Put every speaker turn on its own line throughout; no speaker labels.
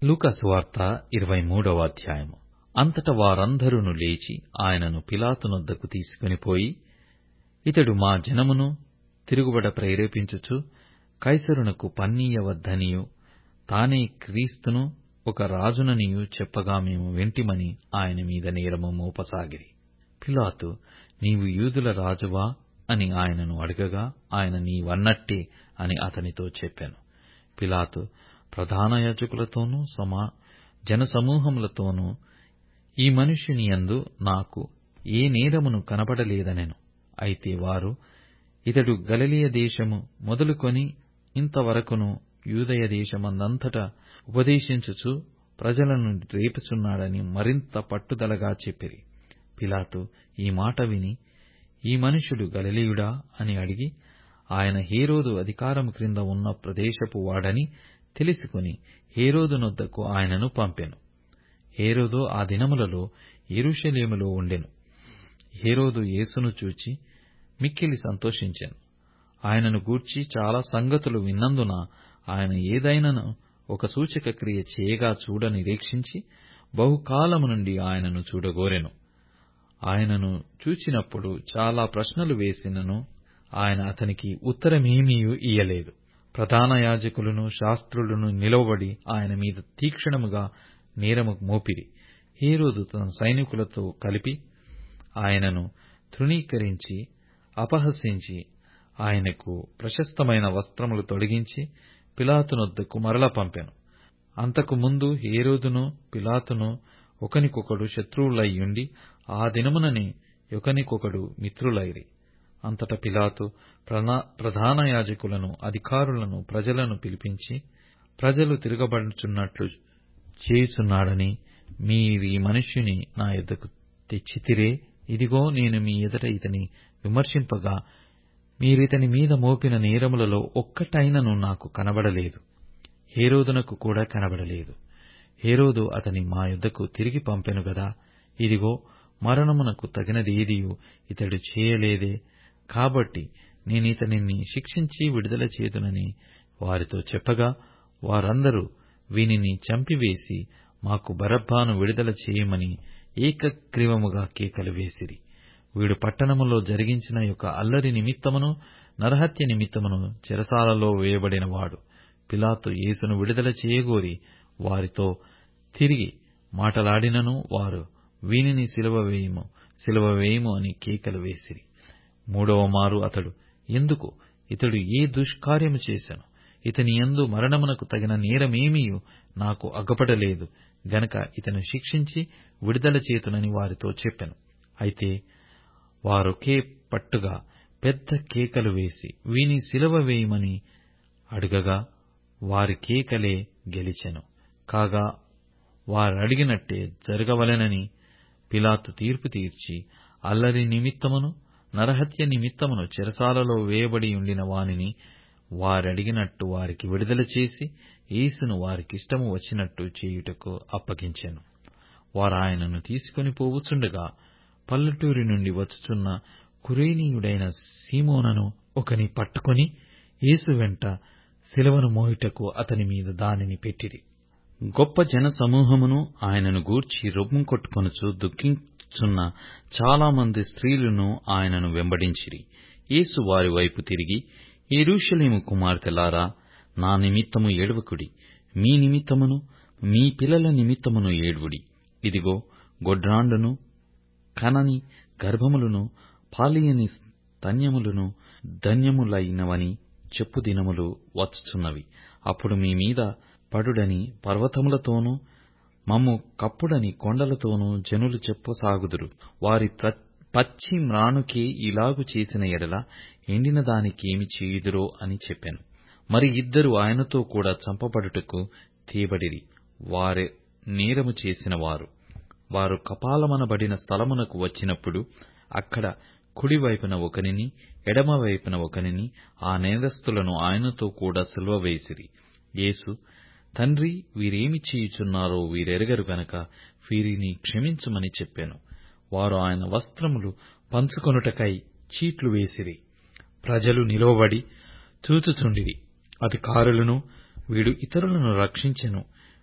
లూకా సువార్త ఇరవై మూడవ అధ్యాయము అంతట వారందరును లేచి ఆయనను పిలాతునొద్దకు తీసుకొని పోయి ఇతడు మా జనమును తిరుగుబడ ప్రేరేపించుచు కైసరునకు పన్నీయవద్దనియు తానే క్రీస్తును ఒక రాజుననియు చెప్పగా మేము వింటిమని ఆయన మీద నేరము మోపసాగిరి పిలాతు నీవు యూదుల రాజువా అని ఆయనను అడగగా ఆయన నీవన్నట్టే అని అతనితో చెప్పెను పిలాతు ప్రధాన యాజకులతోనూ జనసమూహములతోనూ ఈ మనుష్యుని యందు నాకు ఏ నేరమును కనబడలేదనెను అయితే వారు ఇతడు గలిలయ దేశము మొదలుకొని ఇంతవరకును యూదయ దేశమందంతటా ఉపదేశించుచు ప్రజలను రేపుచున్నాడని మరింత పట్టుదలగా చెప్పిరి పిలాతు ఈ మాట విని ఈ మనుష్యుడు గలిలయుడా అని అడిగి ఆయన హేరోదు అధికారము క్రింద ఉన్న ప్రదేశపు వాడని తెలిసికొని హేరోదునొద్దకు ఆయనను పంపెను హేరోదు ఆ దినములలో యెరూషలేములో ఉండెను హేరోదు యేసును చూచి మిక్కిలి సంతోషించెను ఆయనను గూర్చి చాలా సంగతులు విన్నందున ఆయన ఏదైనను ఒక సూచక క్రియ చేయగా చూడ నిరీక్షించి బహుకాలము నుండి ఆయనను చూడగోరెను ఆయనను చూచినప్పుడు చాలా ప్రశ్నలు వేసినను ఆయన అతనికి ఉత్తరమేమీయూ ఇయ్యలేదు ప్రధాన యాజకులను శాస్త్రులను నిలవబడి ఆయన మీద తీక్షణముగా నేరము మోపిరి హేరోదు తన సైనికులతో కలిపి ఆయనను తృణీకరించి అపహసించి ఆయనకు ప్రశస్తమైన వస్త్రములు తొడిగించి పిలాతునొద్దకు మరల పంపెను అంతకు ముందు హేరోదును పిలాతును ఒకనికొకడు శత్రువులయ్యుండి ఆ దినముననే ఒకనికొకడు మిత్రులైరి అంతట పిలాతు ప్రధాన యాజకులను అధికారులను ప్రజలను పిలిపించి ప్రజలు తిరగబడుచున్నట్లు చేయుచున్నాడని మీరీ మనుష్యుని నా యొద్దకు తెచ్చితిరే ఇదిగో నేను మీ ఎదుట ఇతని విమర్శింపగా మీరితని మీద మోపిన నేరములలో ఒక్కటైనను నాకు కనబడలేదు హేరోదునకు కూడా కనబడలేదు హేరోదు అతని మా యొద్దకు తిరిగి పంపెను గదా ఇదిగో మరణమునకు తగినదేదియూ ఇతడు చేయలేదే కాబట్టి నేనితనిని శిక్షించి విడుదల చేతునని వారితో చెప్పగా వారందరూ వీనిని చంపివేసి మాకు బరబ్బను విడుదల చేయమని ఏకగ్రీవముగా కేకలు వేసిరి వీడు పట్టణములో జరిగించిన యొక్క అల్లరి నిమిత్తమును నరహత్య నిమిత్తమును చెరసాలలో వేయబడినవాడు పిలాతు యేసును విడుదల చేయగోరి వారితో తిరిగి మాటలాడినను వారు వీనిని సిలువ వేయము సిలువ వేయము అని కేకలు వేసిరి మూడవ మారు అతడు ఎందుకు ఇతడు ఏ దుష్కార్యము చేశాను ఇతని యందు మరణమునకు తగిన నేరమేమీయూ నాకు అగ్గపడలేదు గనక ఇతను శిక్షించి విడుదల చేతునని వారితో చెప్పెను అయితే వారొకే పట్టుగా పెద్ద కేకలు వేసి వీని సిలువ వేయమని అడుగగా వారి కేకలే గెలిచెను కాగా వారడిగినట్టే జరగవలెనని పిలాతు తీర్పు తీర్చి అల్లరి నిమిత్తమును నరహత్య నిమిత్తమును చెరసాలలో వేయబడి ఉండిన వానిని వారడిగినట్టు వారికి విడుదల చేసి యేసును వారికిష్టము వచ్చినట్టు చేయుటకు అప్పగించెను వారాయనను తీసుకొని పోవుచుండగా పల్లెటూరి నుండి వచ్చుచున్న కురేనీయుడైన సీమోనను ఒకని పట్టుకొని యేసు వెంట శిలవను మోయుటకు అతని మీద దానిని పెట్టిరి గొప్ప జన సమూహమును ఆయనను గూర్చి రొమ్ము కొట్టుకొనుచు దుఃఖించుచున్న చాలామంది స్త్రీలను ఆయనను వెంబడించిరి యేసు వారి వైపు తిరిగి యెరూషలేము కుమార్తెలారా నా నిమిత్తము ఏడవకుడి మీ నిమిత్తమును మీ పిల్లల నిమిత్తమును ఏడ్వుడి ఇదిగో గొడ్రాండును కనని గర్భములను పాలియని స్తన్యములను ధన్యములైనవని చెప్పు దినములు వచ్చుచున్నవి అప్పుడు మీ మీద పడుడని పర్వతములతోనూ మమ్ము కప్పుడని కొండలతోనూ జనులు చెప్పసాగుదురు వారి పచ్చి మ్రానుకే ఇలాగు చేసిన ఎడల ఎండిన దానికేమి చేయుదురో అని చెప్పెను మరి ఇద్దరు ఆయనతో కూడా చంపబడుటకు తేబడిరి వారే నేరము చేసిన వారు వారు కపాలమనబడిన స్థలమునకు వచ్చినప్పుడు అక్కడ కుడివైపున ఒకనిని ఎడమవైపున ఒకనిని ఆ నేరస్తులను ఆయనతో కూడా సిలువ వేసిరి యేసు తండ్రి వీరేమి చేయుచున్నారో వీరెరగరు గనక వీరిని క్షమించుమని చెప్పెను వారు ఆయన వస్త్రములు పంచుకొనుటకై చీట్లు వేసిరి ప్రజలు నిలువబడి చూచుచుండిరి అధికారులను వీడు ఇతరులను రక్షించెను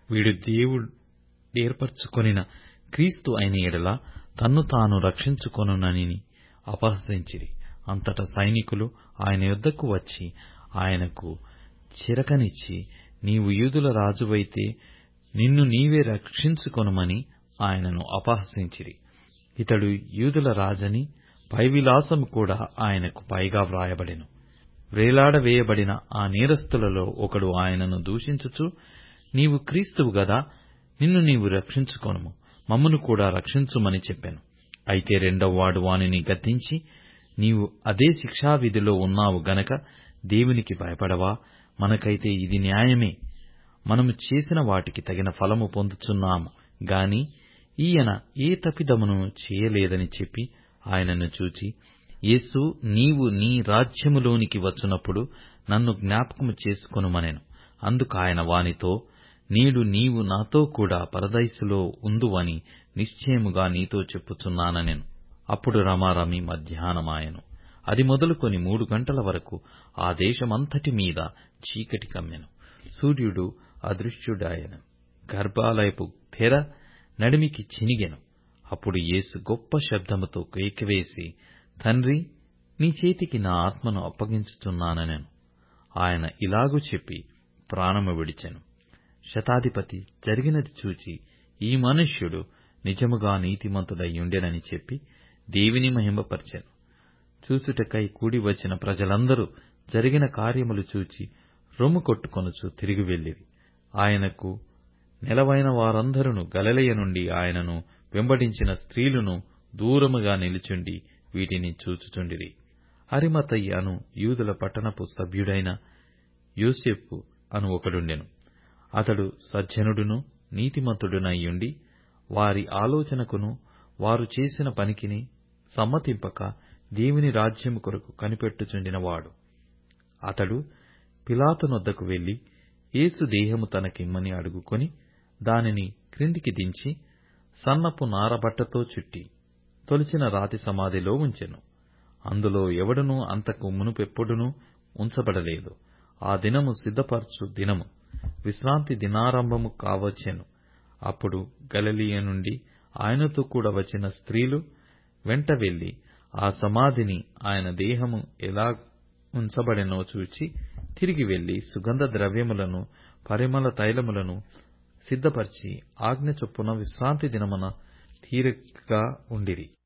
వీడు దేవుడేర్పరచుకొనిన క్రీస్తు అయిన ఎడల తన్ను తాను రక్షించుకొనునని అపహసించిరి అంతటా సైనికులు ఆయన యొద్దకు వచ్చి ఆయనకు చిరకనిచ్చి నీవు యూదుల రాజువైతే నిన్ను నీవే రక్షించుకొనుమని ఆయనను అపహసించిరి ఇతడు యూదుల రాజని పైవిలాసము కూడా ఆయనకు పైగా వ్రాయబడెను వ్రేలాడవేయబడిన ఆ నేరస్థులలో ఒకడు ఆయనను దూషించుచు నీవు క్రీస్తువు గదా నిన్ను నీవు రక్షించుకొనుము మమ్మును కూడా రక్షించుమని చెప్పెను అయితే రెండవవాడు వానిని గద్దించి నీవు అదే శిక్షావిధిలో ఉన్నావు గనక దేవునికి భయపడవా మనకైతే ఇది న్యాయమే మనము చేసిన వాటికి తగిన ఫలము పొందుచున్నాము గాని ఈయన ఏ తప్పిదమును చేయలేదని చెప్పి ఆయనను చూచి యేసు నీవు నీ రాజ్యములోనికి వచ్చునప్పుడు నన్ను జ్ఞాపకము చేసుకొనుమనెను అందుకాయన వానితో నేడు నీవు నాతో కూడా పరదైసులో ఉందువని నిశ్చయముగా నీతో చెప్పుచున్నాననెను అప్పుడు రమారమి మధ్యాహ్నమాయెను అది మొదలుకొని మూడు గంటల వరకు ఆ దేశమంతటి మీద చీకటి కమ్మెను సూర్యుడు అదృశ్యుడాయెను గర్భాలయపు తెర నడిమికి చినిగెను అప్పుడు యేసు గొప్ప శబ్దముతో కేకవేసి తండ్రి నీ చేతికి నా ఆత్మను అప్పగించుచున్నాననెను ఆయన ఇలాగు చెప్పి ప్రాణము విడిచెను శతాధిపతి జరిగినది చూచి ఈ మనుష్యుడు నిజముగా నీతిమంతుడయ్యుండెనని చెప్పి దేవుని మహిమపరచెను చూచుటకై కూడి వచ్చిన ప్రజలందరూ జరిగిన కార్యములు చూచి రొమ్ము కొట్టుకొనుచు తిరిగి వెళ్ళిరి ఆయనకు నెలవైన వారందరూ గలిలయ నుండి ఆయనను వెంబడించిన స్త్రీలను దూరముగా నిలుచుండి వీటిని చూచుచుండిరి అరిమతయి అను యూదుల పట్టణపు సభ్యుడైన యోసేపు అను ఒకడుండెను అతడు సజ్జనుడును నీతిమంతుడునయ్యుండి వారి ఆలోచనకును వారు చేసిన పనికిని సమ్మతింపక దేవుని రాజ్యము కొరకు కనిపెట్టుచుండినవాడు అతడు పిలాతునొద్దకు వెళ్లి యేసు దేహము తనకిమ్మని అడుగుకొని దానిని క్రిందికి దించి సన్నపు నారబట్టతో చుట్టి తొలిచిన రాతి సమాధిలో ఉంచెను అందులో ఎవడునూ అంతకు మునుపెప్పుడునూ ఉంచబడలేదు ఆ దినము సిద్ధపరచు దినము విశ్రాంతి దినారంభము కావచ్చెను అప్పుడు గలిలయ నుండి ఆయనతో కూడా వచ్చిన స్త్రీలు వెంట వెళ్లి ఆ సమాధిని ఆయన దేహము ఎలా ఉంచబడెనో చూచి తిరిగి వెళ్లి సుగంధ ద్రవ్యములను పరిమళ తైలములను సిద్ధపరచి ఆజ్ఞ చొప్పున విశ్రాంతి దినమున తీరికగా ఉండిరి